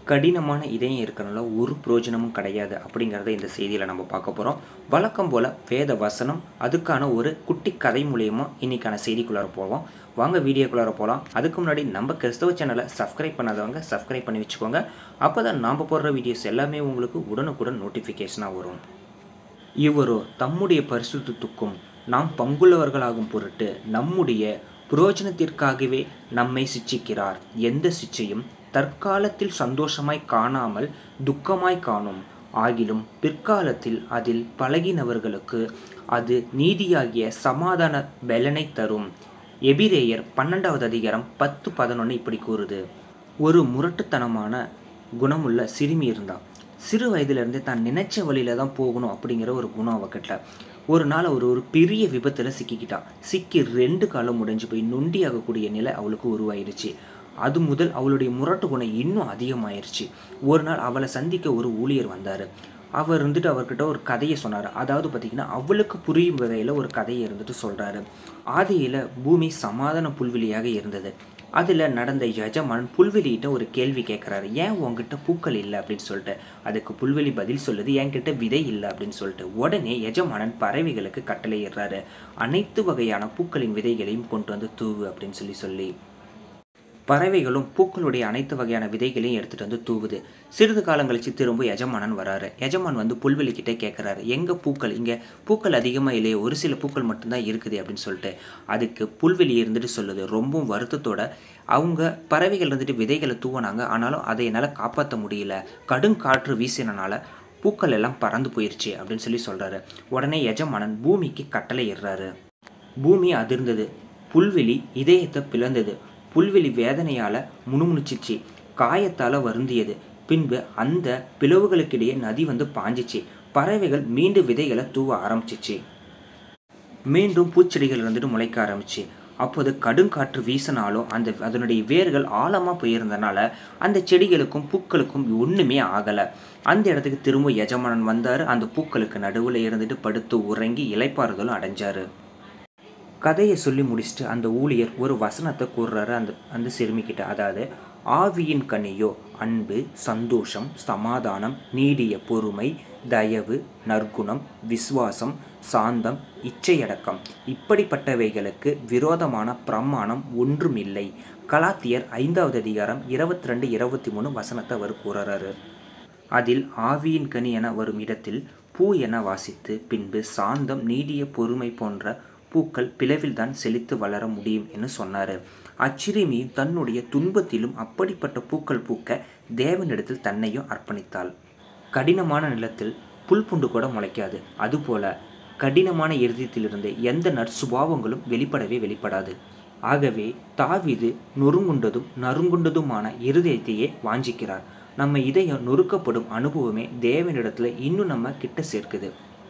கடினமான இதயம் இருக்கிறனால ஒரு பிரயோஜனமும் கிடையாது அப்படிங்கிறத இந்த செய்தியில் நம்ம பார்க்க போகிறோம் வழக்கம் போல் வேத வசனம் அதுக்கான ஒரு குட்டி கதை மூலியமாக இன்றைக்கான செய்திக்குள்ளார போவோம் வாங்க வீடியோக்குள்ளார போகலாம் அதுக்கு முன்னாடி நம்ம கிறிஸ்தவ சேனலை சப்ஸ்கிரைப் பண்ணாதவங்க சப்ஸ்கிரைப் பண்ணி வச்சுக்கோங்க அப்போ தான் நாம் போடுற வீடியோஸ் எல்லாமே உங்களுக்கு உடனுக்குடன் நோட்டிஃபிகேஷனாக வரும் இவரோ தம்முடைய பரிசுத்தத்துக்கும் நாம் பங்குள்ளவர்களாகும் பொருட்டு நம்முடைய புரோஜனத்திற்காகவே நம்மை சிச்சிக்கிறார் எந்த சிச்சையும் தற்காலத்தில் சந்தோஷமாய் காணாமல் துக்கமாய் காணும் ஆகிலும் பிற்காலத்தில் அதில் பழகினவர்களுக்கு அது நீதியாகிய சமாதான பலனை தரும் எபிரேயர் பன்னெண்டாவது அதிகாரம் பத்து பதினொன்று இப்படி கூறுது ஒரு முரட்டுத்தனமான குணமுள்ள சிறுமி இருந்தா சிறு வயதிலிருந்தே தான் நினைச்ச வழியில தான் போகணும் அப்படிங்கிற ஒரு குணம் அவகிட்ட ஒரு நாள் அவர் ஒரு பெரிய விபத்தில் சிக்கிக்கிட்டா சிக்கி ரெண்டு காலம் முடிஞ்சு போய் நொண்டியாகக்கூடிய நிலை அவளுக்கு உருவாயிருச்சு அது முதல் அவளுடைய முரட்டு குணம் இன்னும் அதிகமாயிருச்சு ஒரு நாள் அவளை சந்திக்க ஒரு ஊழியர் வந்தார் அவர் இருந்துட்டு அவர்கிட்ட ஒரு கதையை சொன்னார் அதாவது பார்த்திங்கன்னா அவளுக்கு புரியும் வகையில் ஒரு கதையை இருந்துட்டு சொல்கிறாரு ஆதியில் பூமி சமாதான புல்வெளியாக இருந்தது அதில் நடந்த யஜமான் புல்வெளிகிட்ட ஒரு கேள்வி கேட்குறாரு ஏன் உங்ககிட்ட பூக்கள் இல்லை அப்படின்னு சொல்லிட்டு அதுக்கு புல்வெளி பதில் சொல்லுது என்கிட்ட விதை இல்லை அப்படின்னு சொல்லிட்டு உடனே எஜமானன் பறவைகளுக்கு கட்டளையிடுறாரு அனைத்து வகையான பூக்களின் விதைகளையும் கொண்டு வந்து தூவு அப்படின்னு சொல்லி சொல்லி பறவைகளும் பூக்களுடைய அனைத்து வகையான விதைகளையும் எடுத்துகிட்டு வந்து தூவுது சிறிது காலம் கழிச்சு திரும்ப எஜமானன் வராரு எஜமான் வந்து புல்வெளிக்கிட்டே கேட்குறாரு எங்கே பூக்கள் இங்கே பூக்கள் அதிகமாக இல்லையே ஒரு சில பூக்கள் மட்டும்தான் இருக்குது அப்படின்னு சொல்லிட்டு அதுக்கு புல்வெளி இருந்துட்டு சொல்லுது ரொம்பவும் வருத்தத்தோட அவங்க பறவைகள் இருந்துட்டு விதைகளை தூவினாங்க ஆனாலும் அதை என்னால் காப்பாற்ற முடியல கடுங்காற்று வீசினனால பூக்கள் எல்லாம் பறந்து போயிடுச்சு அப்படின்னு சொல்லி சொல்கிறாரு உடனே எஜமானன் பூமிக்கு கட்டளை இடுறாரு பூமி அதிர்ந்தது புல்வெளி இதயத்தை பிளந்தது புல்வெளி வேதனையால் முணுமுணுச்சிச்சு காயத்தால் வருந்தியது பின்பு அந்த பிளவுகளுக்கிடையே நதி வந்து பாஞ்சிச்சு பறவைகள் மீண்டும் விதைகளை தூவ ஆரம்பிச்சிச்சு மீண்டும் பூச்செடிகள் இருந்துட்டு முளைக்க ஆரம்பிச்சு அப்போது கடுங்காற்று வீசினாலும் அந்த அதனுடைய வேர்கள் ஆழமாக போயிருந்தனால அந்த செடிகளுக்கும் பூக்களுக்கும் ஒன்றுமே ஆகலை அந்த இடத்துக்கு திரும்ப எஜமானன் வந்தார் அந்த பூக்களுக்கு நடுவில் இருந்துட்டு படுத்து உறங்கி இலைப்பாறுதலும் அடைஞ்சார் கதையை சொல்லி முடிச்சுட்டு அந்த ஊழியர் ஒரு வசனத்தை கூறுறாரு அந்த அந்த சிறுமிக்கிட்ட அதாவது ஆவியின் கனியோ அன்பு சந்தோஷம் சமாதானம் நீடிய பொறுமை தயவு நற்குணம் விசுவாசம் சாந்தம் இச்சையடக்கம் இப்படிப்பட்டவைகளுக்கு விரோதமான பிரமாணம் ஒன்றுமில்லை கலாத்தியர் ஐந்தாவது அதிகாரம் இருபத்தி ரெண்டு இருபத்தி மூணு வசனத்தை அவர் கூறுறாரு அதில் ஆவியின் கனி என வரும் இடத்தில் பூ என வாசித்து பின்பு சாந்தம் நீடிய பொறுமை போன்ற பூக்கள் பிளவில்தான் செழித்து வளர முடியும் என்று சொன்னார் அச்சிறுமி தன்னுடைய துன்பத்திலும் அப்படிப்பட்ட பூக்கள் பூக்க தேவனிடத்தில் தன்னையும் அர்ப்பணித்தாள் கடினமான நிலத்தில் புல் புண்டு கூட முளைக்காது அதுபோல கடினமான இருதயத்திலிருந்து எந்த நற்சுபாவங்களும் வெளிப்படவே வெளிப்படாது ஆகவே தாவிது நொறுங்குண்டதும் நறுங்குண்டதுமான இருதயத்தையே வாஞ்சிக்கிறார் நம்ம இதயம் நொறுக்கப்படும் அனுபவமே தேவனிடத்தில் இன்னும் நம்ம கிட்ட சேர்க்குது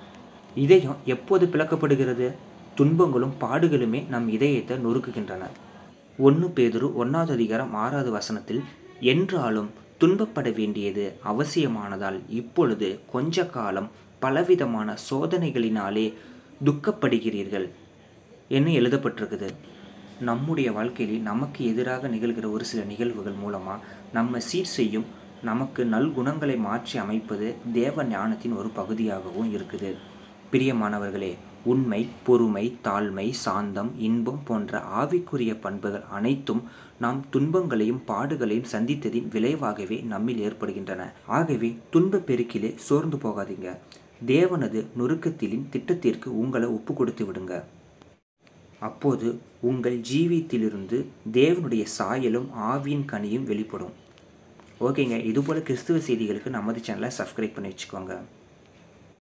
இதயம் எப்போது பிளக்கப்படுகிறது துன்பங்களும் பாடுகளுமே நம் இதயத்தை நொறுக்குகின்றன ஒன்று பேதுரு ஒன்றாவது அதிகாரம் ஆறாவது வசனத்தில் என்றாலும் துன்பப்பட வேண்டியது அவசியமானதால் இப்பொழுது கொஞ்ச காலம் பலவிதமான சோதனைகளினாலே துக்கப்படுகிறீர்கள் என்ன எழுதப்பட்டிருக்குது நம்முடைய வாழ்க்கையில் நமக்கு எதிராக நிகழ்கிற ஒரு சில நிகழ்வுகள் மூலமாக நம்ம சீர் செய்யும் நமக்கு நல்குணங்களை மாற்றி அமைப்பது தேவ ஞானத்தின் ஒரு பகுதியாகவும் இருக்குது பிரியமானவர்களே உண்மை பொறுமை தாழ்மை சாந்தம் இன்பம் போன்ற ஆவிக்குரிய பண்புகள் அனைத்தும் நாம் துன்பங்களையும் பாடுகளையும் சந்தித்ததின் விளைவாகவே நம்மில் ஏற்படுகின்றன ஆகவே துன்ப பெருக்கிலே சோர்ந்து போகாதீங்க தேவனது நொறுக்கத்திலின் திட்டத்திற்கு உங்களை ஒப்பு கொடுத்து விடுங்க அப்போது உங்கள் ஜீவியத்திலிருந்து தேவனுடைய சாயலும் ஆவியின் கனியும் வெளிப்படும் ஓகேங்க இதுபோல் கிறிஸ்துவ செய்திகளுக்கு நமது சேனலை சப்ஸ்கிரைப் பண்ணி வச்சுக்கோங்க